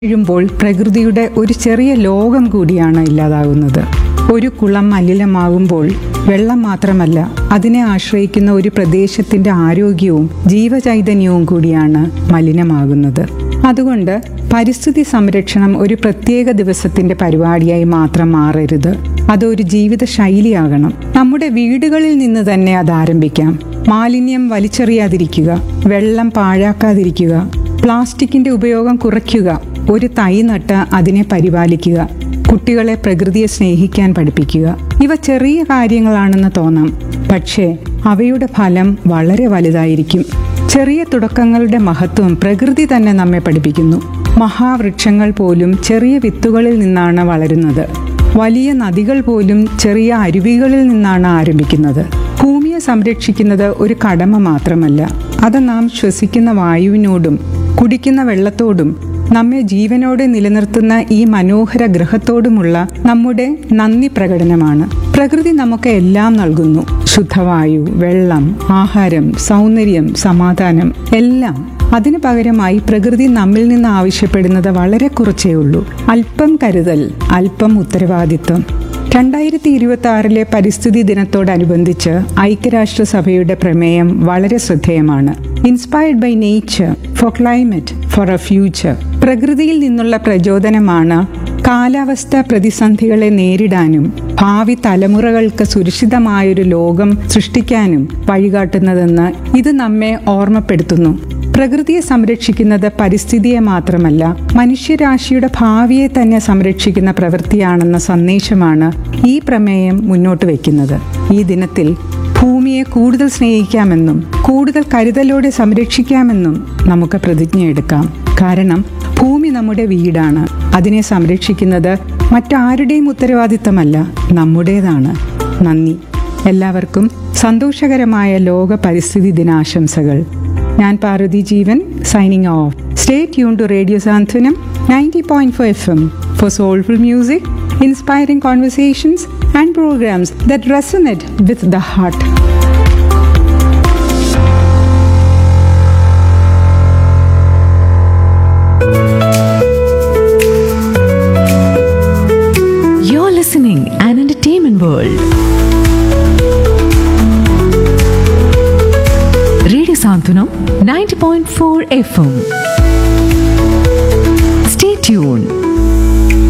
വീഴുമ്പോൾ പ്രകൃതിയുടെ ഒരു ചെറിയ ലോകം കൂടിയാണ് ഇല്ലാതാകുന്നത് ഒരു കുളം മലിനമാകുമ്പോൾ വെള്ളം മാത്രമല്ല അതിനെ ആശ്രയിക്കുന്ന ഒരു പ്രദേശത്തിന്റെ ആരോഗ്യവും ജീവചൈതന്യവും കൂടിയാണ് മലിനമാകുന്നത് അതുകൊണ്ട് പരിസ്ഥിതി സംരക്ഷണം ഒരു പ്രത്യേക ദിവസത്തിന്റെ പരിപാടിയായി മാത്രം മാറരുത് അതൊരു ജീവിത ശൈലിയാകണം നമ്മുടെ വീടുകളിൽ നിന്ന് തന്നെ അത് ആരംഭിക്കാം മാലിന്യം വലിച്ചെറിയാതിരിക്കുക വെള്ളം പാഴാക്കാതിരിക്കുക പ്ലാസ്റ്റിക്കിന്റെ ഉപയോഗം കുറയ്ക്കുക ഒരു തൈ നട്ട് അതിനെ പരിപാലിക്കുക കുട്ടികളെ പ്രകൃതിയെ സ്നേഹിക്കാൻ പഠിപ്പിക്കുക ഇവ ചെറിയ കാര്യങ്ങളാണെന്ന് തോന്നാം പക്ഷേ അവയുടെ ഫലം വളരെ വലുതായിരിക്കും ചെറിയ തുടക്കങ്ങളുടെ മഹത്വം പ്രകൃതി തന്നെ നമ്മെ പഠിപ്പിക്കുന്നു മഹാവൃക്ഷങ്ങൾ പോലും ചെറിയ വിത്തുകളിൽ നിന്നാണ് വളരുന്നത് വലിയ നദികൾ പോലും ചെറിയ അരുവികളിൽ നിന്നാണ് ആരംഭിക്കുന്നത് ഭൂമിയെ സംരക്ഷിക്കുന്നത് ഒരു കടമ മാത്രമല്ല അത് നാം ശ്വസിക്കുന്ന വായുവിനോടും കുടിക്കുന്ന വെള്ളത്തോടും നമ്മെ ജീവനോടെ നിലനിർത്തുന്ന ഈ മനോഹര ഗ്രഹത്തോടുമുള്ള നമ്മുടെ നന്ദി പ്രകടനമാണ് പ്രകൃതി നമുക്ക് എല്ലാം നൽകുന്നു ശുദ്ധവായു വെള്ളം ആഹാരം സൗന്ദര്യം സമാധാനം എല്ലാം അതിനു പകരമായി പ്രകൃതി നമ്മിൽ നിന്ന് ആവശ്യപ്പെടുന്നത് വളരെ കുറച്ചേ ഉള്ളൂ അല്പം കരുതൽ അല്പം ഉത്തരവാദിത്വം രണ്ടായിരത്തി ഇരുപത്തി ആറിലെ പരിസ്ഥിതി ദിനത്തോടനുബന്ധിച്ച് ഐക്യരാഷ്ട്രസഭയുടെ പ്രമേയം വളരെ ശ്രദ്ധേയമാണ് inspired by nature for climate for a future പ്രകൃതിയിൽ നിന്നുള്ള പ്രചോദനമാണ് കാലാവസ്ഥ പ്രതിസന്ധികളെ നേരിടാനും ഭാവി തലമുറകൾക്ക് സുരക്ഷിതമായൊരു ലോകം സൃഷ്ടിക്കാനും വഴികാട്ടുന്നതെന്ന് ഇത് നമ്മെ ഓർമ്മപ്പെടുത്തുന്നു പ്രകൃതിയെ സംരക്ഷിക്കുന്നത് പരിസ്ഥിതിയെ മാത്രമല്ല മനുഷ്യരാശിയുടെ ഭാവിയെ തന്നെ സംരക്ഷിക്കുന്ന പ്രവൃത്തിയാണെന്ന സന്ദേശമാണ് ഈ പ്രമേയം മുന്നോട്ട് വയ്ക്കുന്നത് ഈ ദിനത്തിൽ ഭൂമിയെ കൂടുതൽ സ്നേഹിക്കാമെന്നും കൂടുതൽ കരുതലോടെ സംരക്ഷിക്കാമെന്നും നമുക്ക് പ്രതിജ്ഞയെടുക്കാം കാരണം ഭൂമി നമ്മുടെ വീടാണ് അതിനെ സംരക്ഷിക്കുന്നത് മറ്റാരുടെയും ഉത്തരവാദിത്തമല്ല നമ്മുടേതാണ് നന്ദി എല്ലാവർക്കും സന്തോഷകരമായ ലോക പരിസ്ഥിതി ദിനാശംസകൾ ഞാൻ Parvathy Jeevan signing off stay tune to radio Santhwanam ninety point four F M for soulful music inspiring conversations and programmes that resonate with the heart You're listening an entertainment world. Radio Santunam 90.4 FM. Stay tuned.